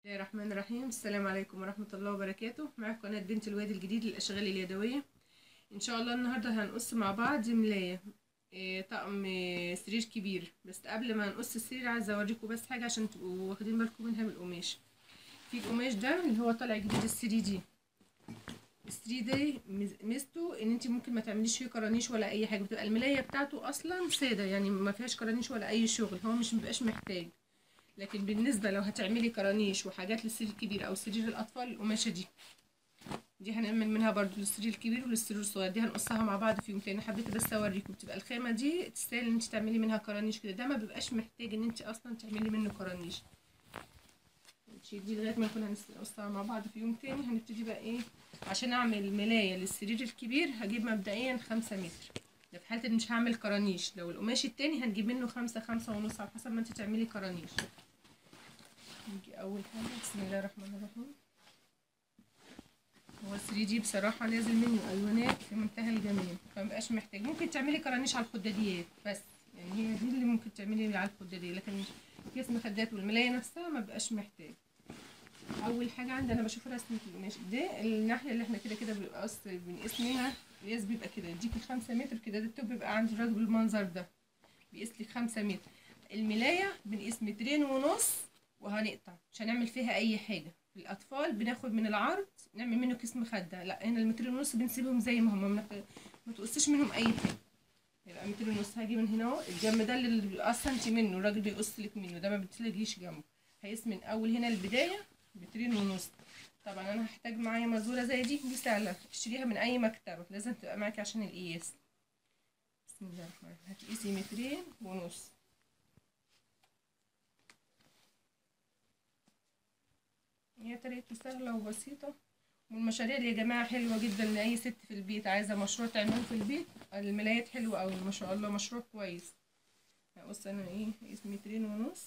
بسم الله الرحمن الرحيم السلام عليكم ورحمة الله وبركاته معاكم قناة بنت الوادي الجديد للأشغال اليدوية إن شاء الله النهاردة هنقص مع بعض ملاية إيه، طقم إيه، سرير كبير بس قبل ما نقص السرير عايزة أوريكم بس حاجة عشان تبقوا واخدين بالكم منها من القماش في القماش ده اللي هو طالع جديد السري دي السري ده ميز- ميزته ان انت ممكن ما تعمليش فيه كرانيش ولا اي حاجه بتبقى الملايه بتاعته اصلا ساده يعني ما فيهاش كرانيش ولا اي شغل هو مش مبقاش محتاج لكن بالنسبه لو هتعملي كرانيش وحاجات للسرير الكبير او سرير الاطفال القماشه دي دي هنعمل منها برضو للسرير الكبير وللسرير الصغير دي هنقصها مع بعض في يوم تاني حبيت بس اوريكم بتبقى الخامه دي تستاهل ان انت تعملي منها كرانيش كده ده ما بيبقاش محتاج ان انت اصلا تعملي منه كرانيش نشيل دي لغايه ما نكون هنقصها مع بعض في يوم تاني هنبتدي بقى ايه عشان اعمل ملايه للسرير الكبير هجيب مبدئيا خمسة متر ده في حاله ان مش هعمل كرانيش لو القماش التاني هنجيب منه خمسة خمسة ونص على حسب ما انت تعملي كرانيش نيجي اول حاجه بسم الله الرحمن الرحيم هو 3 دي بصراحه نازل منه الوانات في منتهى الجمال فمبقاش محتاج ممكن تعملي كرانيش على الخداديات بس يعني هي دي اللي ممكن تعملي على الخداديه لكن كيس مخدات والملايه نفسها مبقاش محتاج اول حاجه عندي انا بشوف رسمه القماش ده الناحيه اللي احنا كده كده بنقص بنقيس منها القياس بيبقى كده يديكي خمسة متر كده ده التوب بيبقى عند الراجل بالمنظر ده بيقيس لك خمسة متر الملايه بنقيس مترين ونص وهنقطع مش هنعمل فيها اي حاجه الاطفال بناخد من العرض نعمل منه كيس مخده لا هنا المترين ونص بنسيبهم زي ما هم ما ما تقصيش منهم اي حاجه يبقى متر ونص هاجي من هنا اهو الجنب ده اللي اصلا انت منه الراجل بيقص لك منه ده ما بتلاقيش جنبه هيقيس من اول هنا البدايه مترين ونص طبعا انا هحتاج معايا مزوره زي دي دي سهله اشتريها من اي مكتبه لازم تبقى معاكي عشان القياس بسم الله الرحمن الرحيم هتقيسي مترين ونص هي طريقته سهله وبسيطه والمشاريع دي يا جماعه حلوه جدا لاي ست في البيت عايزه مشروع تعمله في البيت الملايات حلوه قوي ما شاء الله مشروع كويس بص انا ايه قيس مترين ونص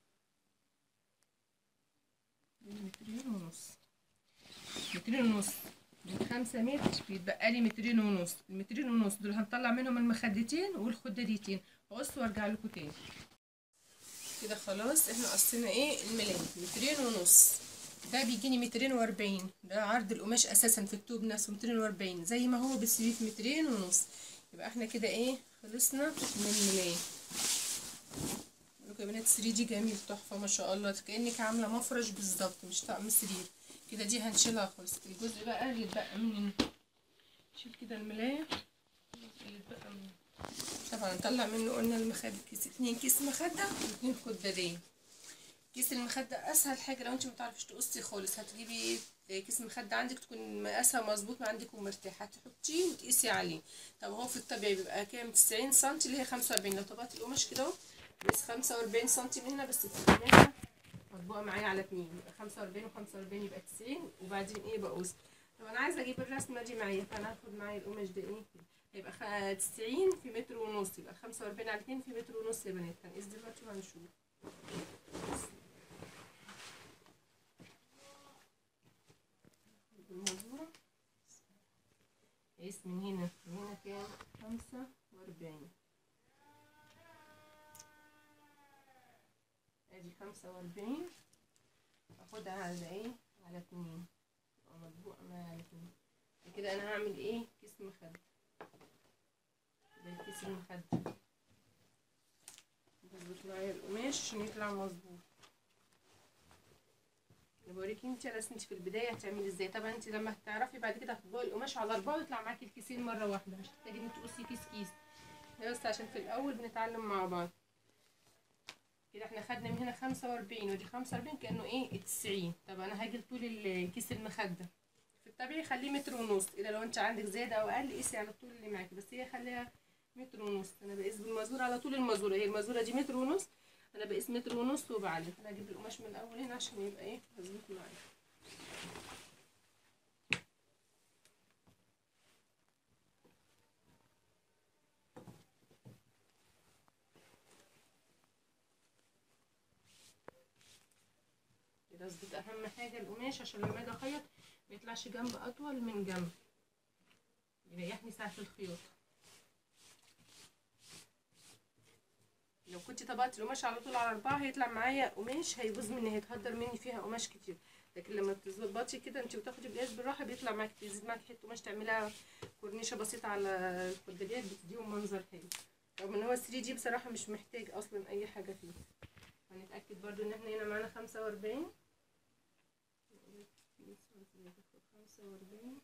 مترين ونص مترين ونص من خمسة متر بيتبقى لي مترين ونص المترين ونص دول هنطلع منهم المخدتين والخداديتين هقص وارجع لكم تاني كده خلاص احنا قصينا ايه الملاية مترين ونص ده بيجيني مترين واربعين ده عرض القماش اساسا في التوب نفسه مترين واربعين زي ما هو بس في مترين ونص يبقى احنا كده ايه خلصنا من الملاية لكم يا بنات 3 دي جميل تحفه ما شاء الله كانك عامله مفرش بالظبط مش طقم سرير كده دي هنشيلها خالص الجزء بقى اللي اتبقى منه نشيل كده الملايه اللي اتبقى منه طبعا نطلع منه قلنا المخده كيس اتنين كيس مخده واتنين خدادين كيس المخده اسهل حاجه لو انت ما تعرفيش تقصي خالص هتجيبي كيس مخده عندك تكون مقاسها مظبوط ما عندك ومرتاح هتحطيه وتقيسي عليه طب هو في الطبيعي بيبقى كام 90 سم اللي هي 45 لو طبقت القماش كده اهو بس خمسة وأربعين سنتي من هنا بس التقماشة مطبوعة معايا على اتنين يبقى خمسة وأربعين وخمسة وأربعين يبقى تسعين وبعدين ايه بقوس طب أنا عايزة أجيب الرسمة دي معايا فأنا هاخد معايا القماش ده ايه هيبقى خ... تسعين في متر ونص يبقى خمسة وأربعين على اتنين في متر ونص يا بنات هنقيس دلوقتي وهنشوف بالمنظورة قيس من هنا من هنا كام خمسة وأربعين ادي خمسة واربعين اخدها على ايه على اتنين تبقى مطبوعة معايا على اتنين كده انا هعمل ايه كيس مخدة ده الكيس المخدة بظبط معايا القماش عشان يطلع مظبوط انا بوريكي انت بس انت في البداية هتعملي ازاي طبعا انت لما هتعرفي بعد كده هتطبقي القماش على اربعة ويطلع معاكي الكيسين مرة واحدة مش هتحتاجي انك تقصي كيس كيس بس عشان في الاول بنتعلم مع بعض كده احنا خدنا من هنا خمسة واربعين ودي خمسة واربعين كأنه ايه تسعين طب انا هاجي لطول الكيس المخدة في الطبيعي خليه متر ونص اذا لو انت عندك زيادة او اقل قيسي على الطول اللي معاكي بس هي خليها متر ونص انا بقيس بالمزورة على طول المزورة هي المزورة دي متر ونص انا بقيس متر ونص وبعلم انا هجيب القماش من الاول هنا عشان يبقى ايه مظبوط معايا كده اظبط اهم حاجه القماش عشان لما اجي اخيط ما يطلعش جنب اطول من جنب يريحني ساعه الخياطه لو كنت طبقت القماش على طول على اربعه هيطلع معايا قماش هيبوظ مني هيتهدر مني فيها قماش كتير لكن لما بتظبطي كده انت بتاخدي القياس بالراحه بيطلع معاكي بيزيد معاكي حته قماش تعمليها كورنيشه بسيطه على الخداديات بتديهم منظر حلو رغم ان هو 3 دي بصراحه مش محتاج اصلا اي حاجه فيه هنتاكد برضو ان احنا هنا معانا خمسة واربعين خمسة واربعين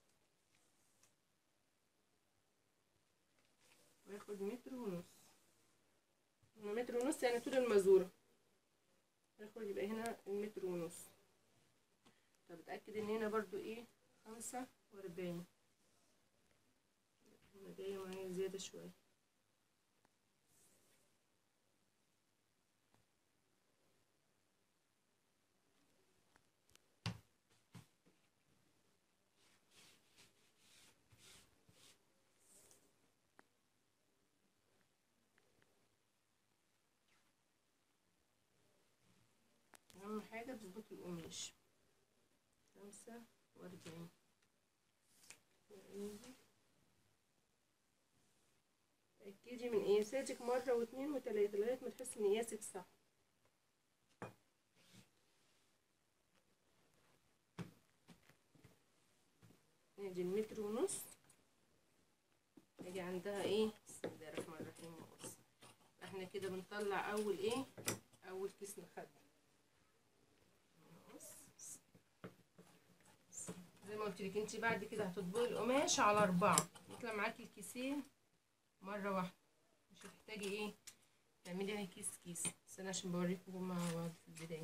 وياخد متر ونص متر ونص يعني طول المزورة هاخد يبقى هنا المتر ونص طب اتأكد ان هنا برضو ايه خمسة واربعين هنا جاية معايا زيادة شوية اهم حاجة تظبط القماش خمسة واربعين تأكدي من قياساتك مرة واتنين وتلاتة لغاية ما تحسي ان قياسك صح ادي المتر ونص اجي عندها ايه بسم الله الرحمن الرحيم وقص احنا كده بنطلع اول ايه اول كيس مخدة زي ما قلت لك انت بعد كده هتطبقي القماش على اربعه يطلع معاكي الكيسين مره واحده مش هتحتاجي ايه تعمليها كيس كيس بس انا عشان بوريكم مع بعض في البدايه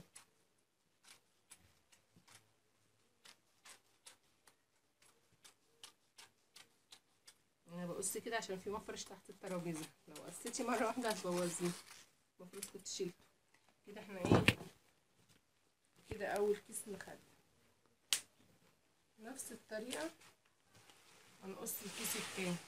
انا بقص كده عشان في مفرش تحت الترابيزه لو قصيتي مره واحده هتبوظيه المفروض كنت شيلته كده احنا ايه كده اول كيس مخدة نفس الطريقة هنقص الكيس التاني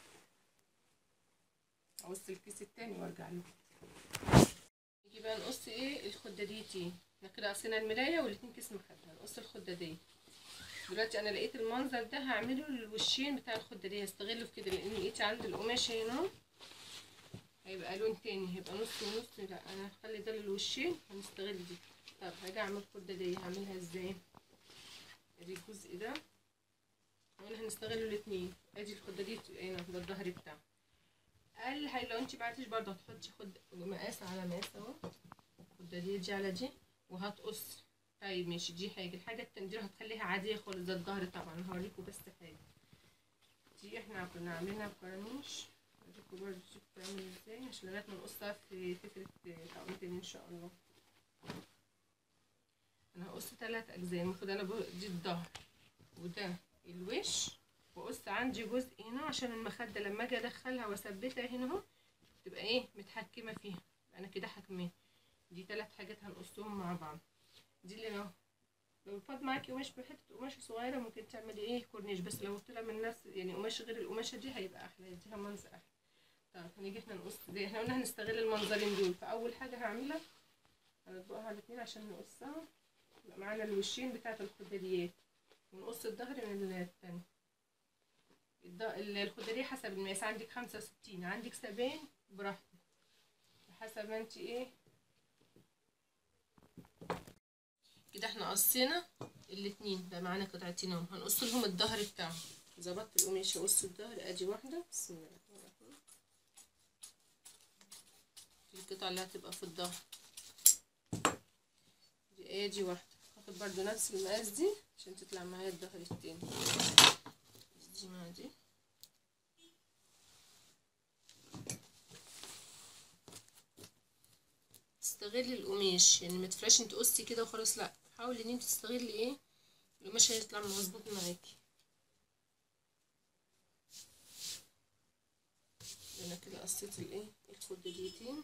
اقص الكيس التاني وارجع لكم نيجي بقى نقص ايه الخداديتين احنا كده قصينا الملاية والاتنين كيس مخدة هنقص الخدادية دلوقتي انا لقيت المنظر ده هعمله للوشين بتاع الخدادية هستغله في كده لان لقيت عندي القماش هنا هيبقى لون تاني هيبقى نص ونص لا انا هخلي ده للوشين هنستغل دي طب هاجي اعمل خدادية هعملها ازاي ادي الجزء ده وانا هنستغل الاتنين ادي الخدادية هنا ده الظهر بتاعه قال هاي لو انت بعتيش برضه هتحطي خد مقاس على مقاس اهو الخدادية دي على دي وهتقص طيب ماشي دي حاجة الحاجة التانية دي هتخليها عادية خالص ده الظهر طبعا هوريكم بس حاجة دي احنا كنا عاملينها بكرانيش هوريكم برضه دي بتتعمل ازاي عشان لغاية ما نقصها في فكرة تقويتين ان شاء الله انا هقص تلات اجزاء المفروض انا دي الظهر وده الوش وقص عندي جزء هنا عشان المخدة لما اجي ادخلها واثبتها هنا اهو تبقى ايه متحكمة فيها انا كده حاكماه دي تلات حاجات هنقصهم مع بعض دي اللي اهو لو فاض معاكي قماش بحتة قماشة صغيرة ممكن تعملي ايه كورنيش بس لو طلع من نفس يعني قماش غير القماشة دي هيبقى احلى يديها منظر احلى طيب هنيجي احنا نقص دي احنا قلنا هنستغل المنظرين دول فاول حاجة هعملها هنطبقها على الاتنين عشان نقصها يبقى معانا الوشين بتاعت الخداديات ونقص الظهر من التاني الخدادية حسب المقاس عندك خمسة وستين عندك سبعين براحتك حسب ما انت ايه كده احنا قصينا الاتنين بقى معانا قطعتين اهو هنقص لهم الظهر بتاعهم ظبطت القماش اقص الظهر ادي واحدة بسم الله الرحمن الرحيم دي القطعة اللي هتبقى في الظهر دي ادي واحدة هاخد برضو نفس المقاس دي عشان تطلع معايا الظهر التاني دي مع دي تستغلي القماش يعني ما تفرقش انت قصي كده وخلاص لا حاولي ان انت تستغلي ايه القماش هيطلع مظبوط معاكي انا كده قصيت الايه الخداديتين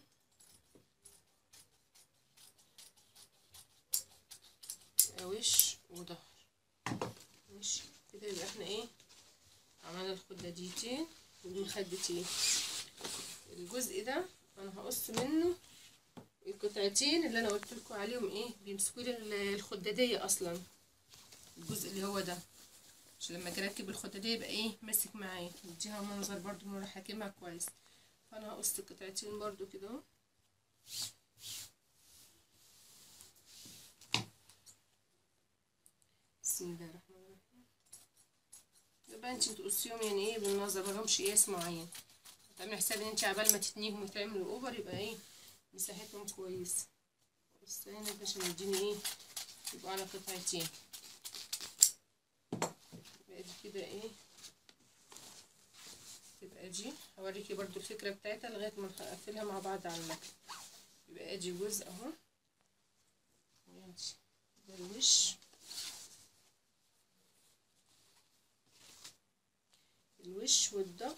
وش وظهر ماشي كده يبقى احنا ايه عملنا الخداديتين والمخدتين الجزء ده انا هقص منه القطعتين اللي انا قلت لكم عليهم ايه بيمسكوا لي الخداديه اصلا الجزء اللي هو ده عشان لما اجي اركب الخداديه يبقى ايه ماسك معايا يديها منظر برضو من حاكمها كويس فانا هقص القطعتين برضو كده اهو بسم الله الرحمن الرحيم يبقى انت بتقصيهم يعني ايه بالنظر ملهمش قياس معين تعملي حساب ان انت عبال ما تتنيهم وتعملوا اوفر يبقى ايه مساحتهم كويس بس هنا عشان يديني ايه يبقوا على قطعتين يبقى دي كده ايه تبقى دي هوريكي برضو الفكرة بتاعتها لغاية ما نقفلها مع بعض على المكنة يبقى ادي جزء اهو ده الوش الوش والظهر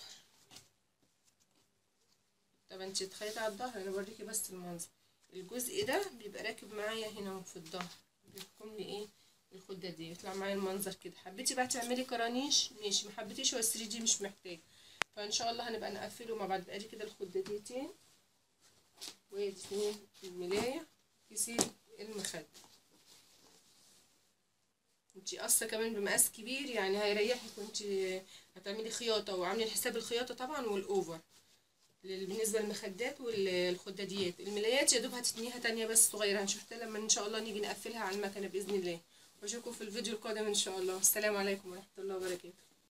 طب انت تخيطي على الظهر انا بوريكي بس المنظر الجزء ده بيبقى راكب معايا هنا في الظهر بيحكم لي ايه الخده دي يطلع معايا المنظر كده حبيتي بقى تعملي كرانيش ماشي ما حبيتيش هو 3 دي مش محتاج فان شاء الله هنبقى نقفله مع بعض بقى كده الخدتين وادي الملايه كيسين المخده انتي قصه كمان بمقاس كبير يعني هيريحك وانت هتعملي خياطه وعاملين حساب الخياطه طبعا والاوفر بالنسبه للمخدات والخداديات الملايات يا دوب هتتنيها تانية بس صغيره هنشوفها لما ان شاء الله نيجي نقفلها على المكنه باذن الله واشوفكم في الفيديو القادم ان شاء الله السلام عليكم ورحمه الله وبركاته